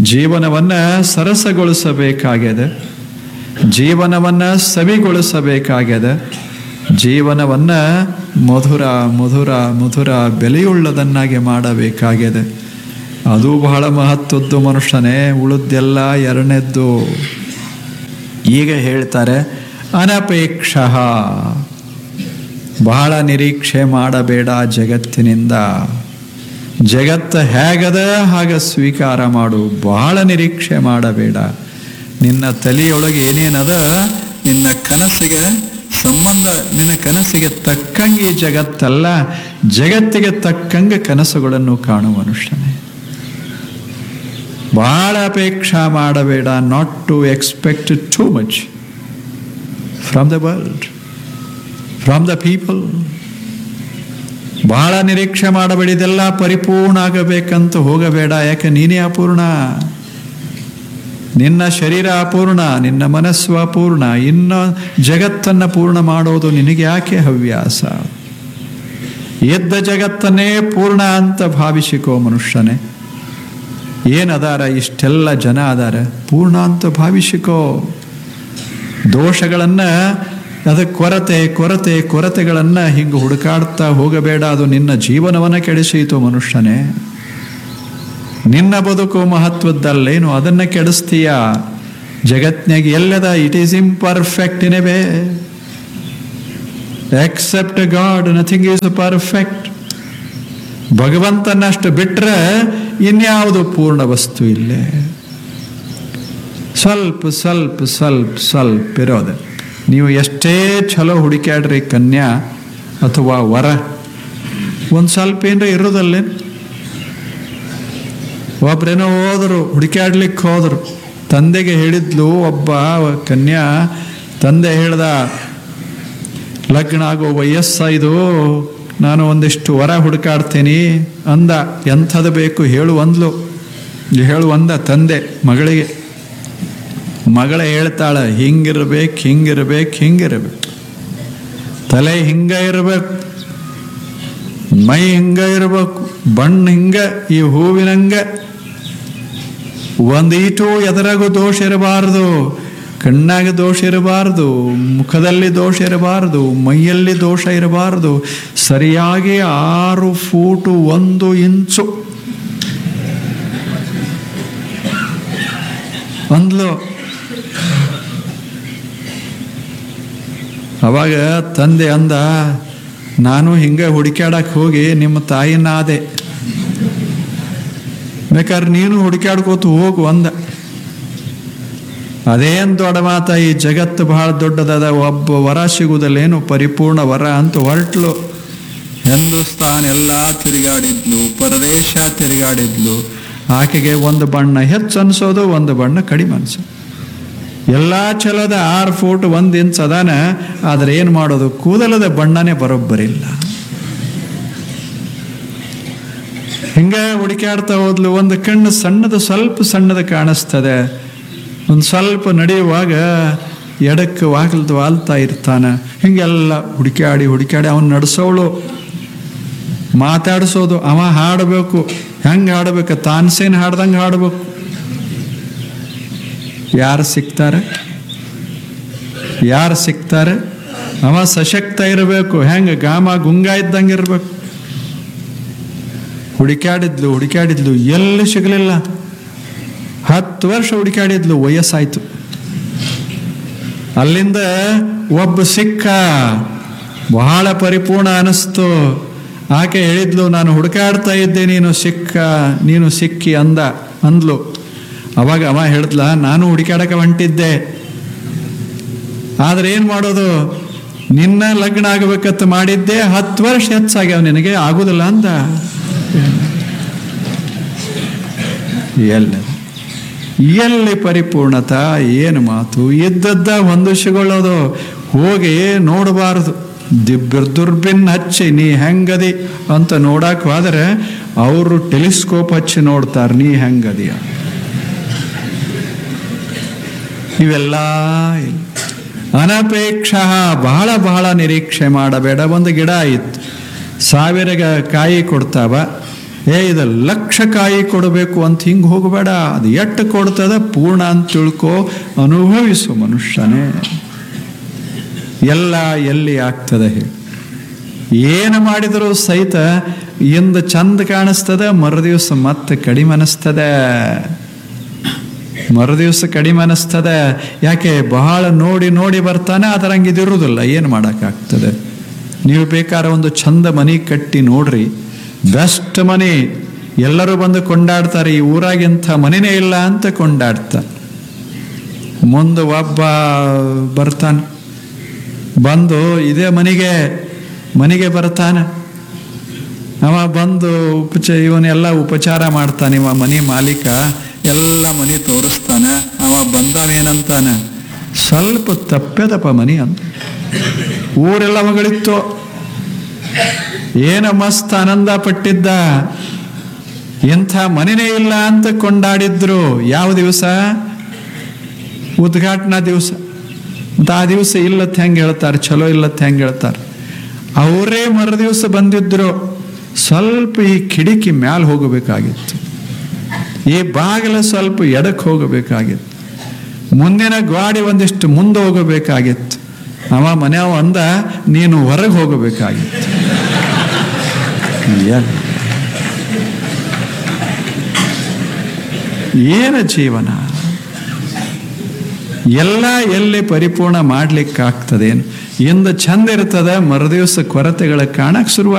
ಜೀವನವನ್ನ ಸರಸಗೊಳಿಸಬೇಕಾಗಿದೆ ಜೀವನವನ್ನ ಸವಿಗೊಳಿಸಬೇಕಾಗಿದೆ ಜೀವನವನ್ನ ಮಧುರ ಮಧುರ ಮಧುರ ಬೆಲೆಯುಳ್ಳದನ್ನಾಗಿ ಮಾಡಬೇಕಾಗಿದೆ ಅದು ಬಹಳ ಮಹತ್ವದ್ದು ಮನುಷ್ಯನೇ ಉಳಿದೆಲ್ಲ ಎರಡನೇದ್ದು ಈಗ ಹೇಳ್ತಾರೆ ಅನಪೇಕ್ಷ ಬಹಳ ನಿರೀಕ್ಷೆ ಮಾಡಬೇಡ ಜಗತ್ತಿನಿಂದ ಜಗತ್ತು ಹೇಗದ ಹಾಗೆ ಸ್ವೀಕಾರ ಮಾಡು ಬಹಳ ನಿರೀಕ್ಷೆ ಮಾಡಬೇಡ ನಿನ್ನ ತಲೆಯೊಳಗೆ ಏನೇನದ ನಿನ್ನ ಕನಸಿಗೆ ಸಂಬಂಧ ನಿನ್ನ ಕನಸಿಗೆ ತಕ್ಕಂಗೆ ಈ ಜಗತ್ತಲ್ಲ ಜಗತ್ತಿಗೆ ತಕ್ಕಂಗೆ ಕನಸುಗಳನ್ನು ಕಾಣುವ ಮನುಷ್ಯನೇ ಬಹಳ ಅಪೇಕ್ಷಾ ಮಾಡಬೇಡ not to expect too much from the world from the people ಬಹಳ ನಿರೀಕ್ಷೆ ಮಾಡಬೇಡಿ ಇದೆಲ್ಲ ಪರಿಪೂರ್ಣ ಆಗಬೇಕಂತ ಹೋಗಬೇಡ ಯಾಕೆ ನೀನೇ ಅಪೂರ್ಣ ನಿನ್ನ ಶರೀರ ಅಪೂರ್ಣ ನಿನ್ನ ಮನಸ್ಸು ಅಪೂರ್ಣ ಇನ್ನು ಜಗತ್ತನ್ನು ಪೂರ್ಣ ಮಾಡೋದು ನಿನಗೆ ಯಾಕೆ ಹವ್ಯಾಸ ಎದ್ದ ಜಗತ್ತನ್ನೇ ಪೂರ್ಣ ಅಂತ ಭಾವಿಸಿಕೋ ಮನುಷ್ಯನೇ ಏನದಾರ ಇಷ್ಟೆಲ್ಲ ಜನ ಅದಾರ ಪೂರ್ಣ ಅಂತ ಭಾವಿಸಿಕೋ ದೋಷಗಳನ್ನ ಅದಕ್ಕೆ ಕೊರತೆ ಕೊರತೆ ಕೊರತೆಗಳನ್ನ ಹಿಂಗೆ ಹುಡುಕಾಡ್ತಾ ಹೋಗಬೇಡ ಅದು ನಿನ್ನ ಜೀವನವನ್ನ ಕೆಡಿಸೀತು ಮನುಷ್ಯನೇ ನಿನ್ನ ಬದುಕು ಮಹತ್ವದ್ದಲ್ಲೇನು ಅದನ್ನ ಕೆಡಿಸ್ತೀಯ ಜಗತ್ನಾಗ ಎಲ್ಲದ it is imperfect in a way except God nothing is perfect ಭಗವಂತನಷ್ಟು ಬಿಟ್ರೆ ಇನ್ಯಾವುದು ಪೂರ್ಣ ವಸ್ತು ಇಲ್ಲೇ ಸ್ವಲ್ಪ ಸ್ವಲ್ಪ ಸ್ವಲ್ಪ ಸ್ವಲ್ಪ ಇರೋದು ನೀವು ಎಷ್ಟೇ ಚಲೋ ಹುಡುಕ್ಯಾಡ್ರಿ ಕನ್ಯಾ ಅಥವಾ ವರ ಒಂದು ಸ್ವಲ್ಪ ಏನ್ರ ಇರೋದಲ್ಲೇ ಒಬ್ರೇನೋ ಹೋದರು ಹುಡುಕ್ಯಾಡ್ಲಿಕ್ಕೆ ಹೋದರು ತಂದೆಗೆ ಹೇಳಿದ್ಲು ಒಬ್ಬ ಕನ್ಯಾ ತಂದೆ ಹೇಳ್ದ ಲಗ್ನ ಆಗೋ ವಯಸ್ಸಾಯ್ದು ನಾನು ಒಂದಿಷ್ಟು ವರ ಹುಡುಕಾಡ್ತೀನಿ ಅಂದ ಎಂಥದ್ದು ಬೇಕು ಹೇಳು ಅಂದ್ಲು ಹೇಳು ಅಂದ ತಂದೆ ಮಗಳಿಗೆ ಮಗಳ ಹೇಳ್ತಾಳ ಹಿಂಗಿರ್ಬೇಕು ಹಿಂಗಿರ್ಬೇಕು ಹಿಂಗಿರ್ಬೇಕು ತಲೆ ಹಿಂಗ ಇರ್ಬೇಕು ಮೈ ಹಿಂಗ ಇರ್ಬೇಕು ಬಣ್ಣ ಹಿಂಗ ಈ ಹೂವಿನಂಗ ಒಂದೀಟು ಎದರಾಗೂ ದೋಷ ಇರಬಾರ್ದು ಕಣ್ಣಾಗ ದೋಷ ಇರಬಾರ್ದು ಮುಖದಲ್ಲಿ ದೋಷ ಇರಬಾರ್ದು ಮೈಯಲ್ಲಿ ದೋಷ ಇರಬಾರ್ದು ಸರಿಯಾಗಿ ಆರು ಫೂಟು ಒಂದು ಇಂಚು ಅಂದ್ಲು ಅವಾಗ ತಂದೆ ಅಂದ ನಾನು ಹಿಂಗೆ ಹುಡುಕ್ಯಾಡಕ್ಕೆ ಹೋಗಿ ನಿಮ್ಮ ತಾಯಿನ ಆದೆ ಬೇಕಾದ್ರೆ ನೀನು ಹುಡುಕ್ಯಾಡ್ಕೋತು ಹೋಗು ಅಂದ ಅದೇನ್ ದೊಡ್ಡ ಮಾತ ಈ ಜಗತ್ತು ಬಹಳ ದೊಡ್ಡದದ ಒಬ್ಬ ವರ ಸಿಗುವುದಲ್ಲೇನು ಪರಿಪೂರ್ಣ ವರ ಅಂತ ಹೊರಟ್ಲು ಹಿಂದೂಸ್ತಾನ್ ಎಲ್ಲ ತಿರುಗಾಡಿದ್ಲು ಪರದೇಶ ತಿರುಗಾಡಿದ್ಲು ಆಕೆಗೆ ಒಂದು ಬಣ್ಣ ಹೆಚ್ಚು ಅನ್ಸೋದು ಒಂದು ಬಣ್ಣ ಕಡಿಮೆ ಅನ್ಸೋದು ಎಲ್ಲ ಚಲೋದ ಆರು ಫೂಟ್ ಒಂದು ಇಂಚ್ ಅದಾನ ಆದ್ರೆ ಏನು ಮಾಡೋದು ಕೂದಲದ ಬಣ್ಣನೇ ಬರೋಬ್ಬರಿಲ್ಲ ಹಿಂಗ ಹುಡುಕಾಡ್ತಾ ಹೋದ್ಲು ಒಂದು ಕಣ್ಣು ಸಣ್ಣದು ಸ್ವಲ್ಪ ಸಣ್ಣದು ಕಾಣಿಸ್ತದೆ ಒಂದು ಸ್ವಲ್ಪ ನಡೆಯುವಾಗ ಎಡಕ್ಕೆ ವಾಗಲ್ದು ವಾಲ್ತಾ ಇರ್ತಾನೆ ಹಿಂಗೆಲ್ಲ ಹುಡುಕಾಡಿ ಹುಡುಕಾಡಿ ಅವನು ನಡೆಸೋಳು ಮಾತಾಡಿಸೋದು ಅವ ಹಾಡಬೇಕು ಹೆಂಗೆ ಹಾಡಬೇಕು ತಾನ್ಸೇನ್ ಹಾಡ್ದಂಗೆ ಹಾಡಬೇಕು ಯಾರು ಸಿಗ್ತಾರೆ ಯಾರು ಸಿಗ್ತಾರೆ ಅವ ಸಶಕ್ತ ಇರಬೇಕು ಹೆಂಗೆ ಗಾಮ ಗುಂಗ ಇದ್ದಂಗೆ ಇರಬೇಕು ಹುಡುಕಾಡಿದ್ಲು ಹುಡುಕಾಡಿದ್ಲು ಎಲ್ಲಿ ಸಿಗಲಿಲ್ಲ ಹತ್ತು ವರ್ಷ ಹುಡುಕಾಡಿದ್ಲು ವಯಸ್ಸಾಯ್ತು ಅಲ್ಲಿಂದ ಒಬ್ಬ ಸಿಕ್ಕ ಬಹಳ ಪರಿಪೂರ್ಣ ಅನಿಸ್ತು ಆಕೆ ಹೇಳಿದ್ಲು ನಾನು ಹುಡುಕಾಡ್ತಾ ಇದ್ದೆ ನೀನು ಸಿಕ್ಕ ನೀನು ಸಿಕ್ಕಿ ಅಂದ ಅಂದ್ಲು ಅವಾಗ ಅವ ಹೇಳಿದ್ಲ ನಾನು ಹುಡುಕಾಡಕ್ಕೆ ಹೊಂಟಿದ್ದೆ ಆದ್ರೆ ಏನ್ ಮಾಡೋದು ನಿನ್ನ ಲಗ್ನ ಆಗಬೇಕಂತ ಮಾಡಿದ್ದೆ ಹತ್ತು ವರ್ಷ ಹೆಚ್ಚಾಗ್ಯಾವ ನಿನಗೆ ಆಗುದಿಲ್ಲ ಅಂದ ಎಲ್ಲಿ ಎಲ್ಲಿ ಪರಿಪೂರ್ಣತ ಏನು ಮಾತು ಇದ್ದದ್ದ ಹೊಂದಿಸಿಕೊಳ್ಳೋದು ಹೋಗಿ ನೋಡಬಾರದು ದಿಬ್ಬರ್ ದುರ್ಬಿನ್ ಹಚ್ಚಿ ನೀ ಹೆಂಗದಿ ಅಂತ ನೋಡಕ್ ಹೋದ್ರೆ ಅವರು ಟೆಲಿಸ್ಕೋಪ್ ಹಚ್ಚಿ ನೋಡ್ತಾರೆ ನೀ ಹೆಂಗದಿಯ ಇವೆಲ್ಲ ಇಲ್ಲ. ಅನಪೇಕ್ಷ ಬಹಳ ಬಹಳ ನಿರೀಕ್ಷೆ ಮಾಡಬೇಡ ಒಂದು ಗಿಡ ಇತ್ತು ಸಾವಿರ ಗ- ಕಾಯಿ ಕೊಡ್ತಾವ ಏ ಇದು ಲಕ್ಷ ಕಾಯಿ ಕೊಡಬೇಕು ಅಂತ ಹಿಂಗೆ ಹೋಗಬೇಡ ಅದು ಎಟ್ಟು ಕೊಡ್ತದ ಪೂರ್ಣ ಅಂತ ತಿಳ್ಕೊ ಅನುಭವಿಸು ಮನುಷ್ಯನೇ ಎಲ್ಲ ಎಲ್ಲಿ ಆಗ್ತದೆ ಹೇಳಿ ಏನು ಮಾಡಿದರೂ ಸಹಿತ ಇಂದ ಚಂದ ಕಾಣಿಸ್ತದೆ ಮರುದಿವಸ ಮತ್ತೆ ಕಡಿಮೆ ಅನಿಸ್ತದೆ ಮರುದಿವಸ ಕಡಿಮೆ ಅನಿಸ್ತದೆ ಯಾಕೆ ಬಹಳ ನೋಡಿ ನೋಡಿ ಬರ್ತಾನೆ ಅದರಂಗೆ ಇದಿರುವುದಿಲ್ಲ ಏನು ಮಾಡೋಕ್ಕಾಗ್ತದೆ ನೀವು ಬೇಕಾದ್ರೆ ಒಂದು ಚಂದ ಮನೆ ಕಟ್ಟಿ ನೋಡ್ರಿ ಬೆಸ್ಟ್ ಮನೆ ಎಲ್ಲರೂ ಬಂದು ಕೊಂಡಾಡ್ತಾರೆ ಈ ಊರಾಗಿಂಥ ಮನೆನೇ ಇಲ್ಲ ಅಂತ ಕೊಂಡಾಡ್ತಾರೆ ಮುಂದೆ ಒಬ್ಬ ಬರ್ತಾನೆ ಬಂದು ಇದೇ ಮನೆಗೆ ಮನೆಗೆ ಬರ್ತಾನೆ ಅವ ಬಂದು ಉಪಚ ಇವನ್ನೆಲ್ಲ ಉಪಚಾರ ಮಾಡ್ತಾನೆ ಇವ ಮನೆ ಮಾಲೀಕ ಎಲ್ಲ ಮನೆ ತೋರಿಸ್ತಾನೆ ಅವ ಬಂದವೇನಂತಾನೆ ಸ್ವಲ್ಪ ತಪ್ಪೆದಪ್ಪ ಮನೆ ಅಂತ ಊರೆಲ್ಲ ಮಗಳಿತ್ತು ಏನ ಮಸ್ತ್ ಆನಂದ ಪಟ್ಟಿದ್ದ ಎಂಥ ಮನೆನೇ ಇಲ್ಲ ಅಂತ ಕೊಂಡಾಡಿದ್ರು ಯಾವ ದಿವಸ ಉದ್ಘಾಟನಾ ದಿವಸ ಮತ್ತು ಆ ದಿವಸ ಇಲ್ಲತ್ ಹೆಂಗೆ ಹೇಳ್ತಾರೆ ಚಲೋ ಇಲ್ಲತ್ ಹೆಂಗೆ ಹೇಳ್ತಾರೆ ಅವರೇ ಮರು ದಿವಸ ಬಂದಿದ್ರು ಸ್ವಲ್ಪ ಈ ಕಿಟಕಿ ಮ್ಯಾಲ ಹೋಗಬೇಕಾಗಿತ್ತು ಈ ಬಾಗಿಲ ಸ್ವಲ್ಪ ಎಡಕ್ಕೆ ಹೋಗಬೇಕಾಗಿತ್ತು ಮುಂದಿನ ಗಾಡಿ ಒಂದಿಷ್ಟು ಮುಂದೆ ಹೋಗಬೇಕಾಗಿತ್ತು ಅವ ಮನೆಯವ ಅಂದ ನೀನು ಹೊರಗೆ ಹೋಗಬೇಕಾಗಿತ್ತು ಏನ್? ಏನು ಜೀವನ ಎಲ್ಲ ಎಲ್ಲಿ ಪರಿಪೂರ್ಣ ಮಾಡ್ಲಿಕ್ಕಾಗ್ತದೇನು ಇಂದ ಚಂದ ಇರ್ತದೆ ಮರುದಿವಸ ಕೊರತೆಗಳ ಕಾಣಕ್ಕೆ ಶುರು